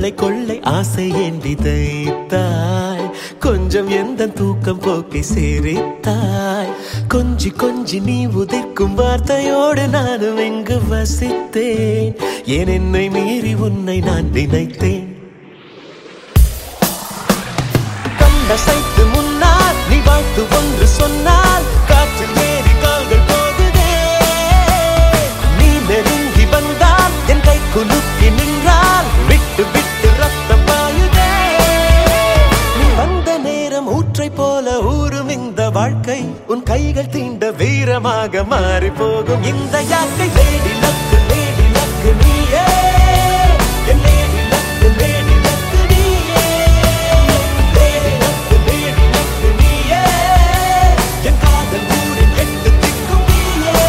கொள்ளை கொள்ளை ஆசை ஏண்டி தைத்தாய் கொஞ்சம் எந்த தூக்கம் போக்கை சேரித்தாய் கொஞ்சி கொஞ்சி நீ உதிர்க்கும் வார்த்தையோடு நானும் எங்கு வசித்தேன் ஏன் என்னை மீறி உன்னை நான் நினைத்தேன் கண்டசைத்து முன்னால் நீ வாழ்த்து ஒன்று சொன்னால் காற்றில் ஏறி கால்கள் போகுதே நீ நெருங்கி வந்தால் என் கை குலுக்கி நின்றால் விட்டு விட்டு ரத்தம் பாயுதே நீ வந்த நேரம் ஊற்றை போல ஊறும் இந்த வாழ்க்கை உன் கைகள் தீண்ட வீரமாக மாறி போகும் இந்த யாக்கை லேடி லக்கு லேடி லக்கு நீயே என் லேடி லக்கு லேடி லக்கு நீயே லேடி லக்கு லேடி லக்கு நீயே என் காதல் ஊரின் எட்டு திக்கும் நீயே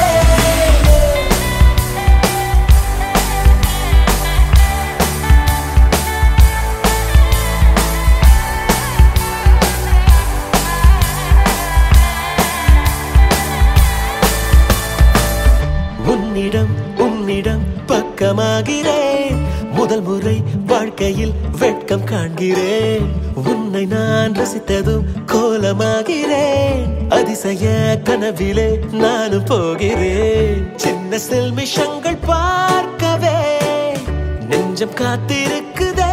உன்னிடம் உன்னிடம் பக்கமாகிறேன் முதல் முறை வாழ்க்கையில் வெட்கம் காண்கிறேன் உன்னை நான் ரசித்ததும் கோலமாகிறேன் அதிசய கனவிலே நானும் போகிறேன் சின்ன செல்மிஷங்கள் பார்க்கவே நெஞ்சம் காத்திருக்குதே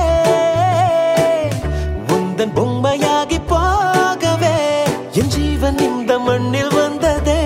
உந்தன் பொம்மையாகி போகவே என் ஜீவன் இந்த மண்ணில் வந்ததே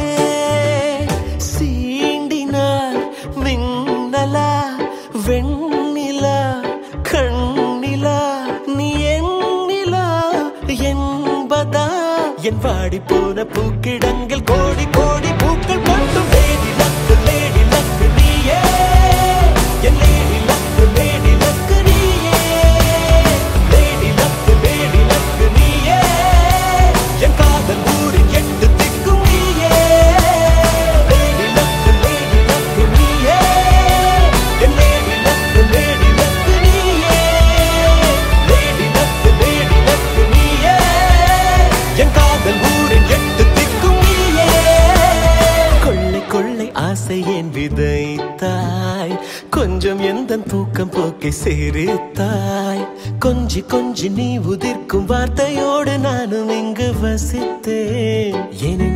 சீண்டினார் மின்னலா வெண்ணிலா கண்ணிலா நீ எண்ணிலா என்பதா என் வாடி போன பூக்கிடங்கள் கோடி கோடி பூக்கள் மட்டும் லேடி லக்கு லேடி லக்கு நீயே என் லேடி லக்கு லேடி லக்கு நீயே லேடி லக்கு லேடி லக்கு நீயே என் காதல் ஊரின் எட்டு திக்கும் நீயே லேடி லக்கு லேடி லக்கு நீயே என் லேடி லக்கு லேடி லக்கு நீயே லேடி லக்கு லேடி லக்கு நீயே என் காதல் ஊரின் எட்டு திக்கும் நீயே கொள்ளை கொள்ளை ஆசை ஏன் விதைத்தாய் கொஞ்சம் எந்த தூக்கம் போக்கை சேரித்தாய் கொஞ்சி கொஞ்சி நீ உதிர்க்கும் வார்த்தையோடு நானும் இங்கு வசித்தேன் என்